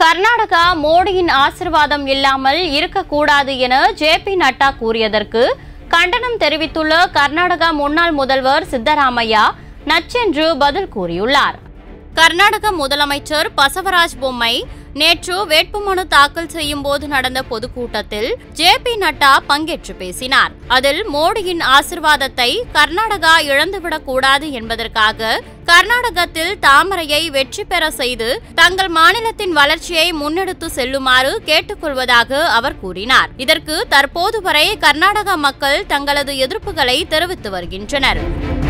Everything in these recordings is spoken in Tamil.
கர்நாடகா மோடியின் ஆசிர்வாதம் இல்லாமல் இருக்கக்கூடாது என ஜே பி நட்டா கூறியதற்கு கண்டனம் தெரிவித்துள்ள கர்நாடகா முன்னாள் முதல்வர் சித்தராமையா நச்சென்று பதில் கூறியுள்ளார் கர்நாடக முதலமைச்சர் பசவராஜ் பொம்மை நேற்று வேட்புமனு தாக்கல் செய்யும் போது நடந்த பொதுக்கூட்டத்தில் ஜே பி நட்டா பங்கேற்று பேசினார் அதில் மோடியின் ஆசிர்வாதத்தை கர்நாடகா இழந்துவிடக் கூடாது என்பதற்காக கர்நாடகத்தில் தாமரையை வெற்றி பெற செய்து தங்கள் மாநிலத்தின் வளர்ச்சியை முன்னெடுத்து செல்லுமாறு கேட்டுக்கொள்வதாக அவர் கூறினார் இதற்கு தற்போது வரை கர்நாடக மக்கள் தங்களது எதிர்ப்புகளை தெரிவித்து வருகின்றனர்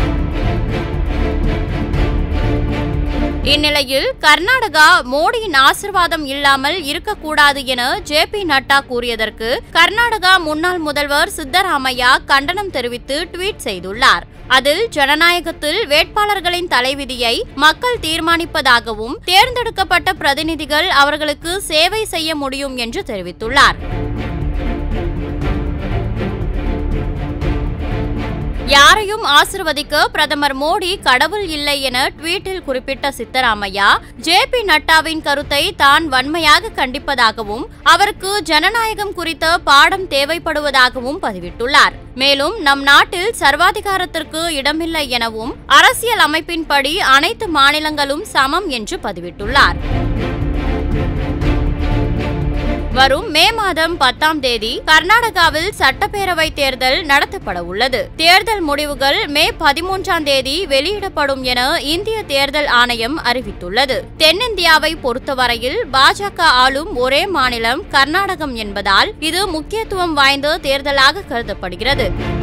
இந்நிலையில் கர்நாடகா மோடியின் ஆசிர்வாதம் இல்லாமல் இருக்கக்கூடாது என ஜே பி நட்டா கூறியதற்கு கர்நாடகா முன்னாள் முதல்வர் சித்தராமையா கண்டனம் தெரிவித்து ட்வீட் செய்துள்ளார் அதில் ஜனநாயகத்தில் வேட்பாளர்களின் தலைவிதியை மக்கள் தீர்மானிப்பதாகவும் தேர்ந்தெடுக்கப்பட்ட பிரதிநிதிகள் அவர்களுக்கு சேவை செய்ய முடியும் என்று தெரிவித்துள்ளார் யாரையும் ஆசிர்வதிக்க பிரதமர் மோடி கடவுள் இல்லை என ட்வீட்டில் குறிப்பிட்ட சித்தராமையா ஜே பி நட்டாவின் கருத்தை தான் வன்மையாக கண்டிப்பதாகவும் அவருக்கு ஜனநாயகம் குறித்த பாடம் தேவைப்படுவதாகவும் பதிவிட்டுள்ளார் மேலும் நம் நாட்டில் சர்வாதிகாரத்திற்கு இடமில்லை எனவும் அரசியல் அமைப்பின்படி அனைத்து மாநிலங்களும் சமம் என்று பதிவிட்டுள்ளார் வரும் மே மாதம் பத்தாம் தேதி கர்நாடகாவில் சட்டப்பேரவை தேர்தல் நடத்தப்பட உள்ளது தேர்தல் முடிவுகள் மே பதிமூன்றாம் தேதி வெளியிடப்படும் என இந்திய தேர்தல் ஆணையம் அறிவித்துள்ளது தென்னிந்தியாவை பொறுத்தவரையில் பாஜக ஆளும் ஒரே மாநிலம் கர்நாடகம் என்பதால் இது முக்கியத்துவம் வாய்ந்த தேர்தலாக கருதப்படுகிறது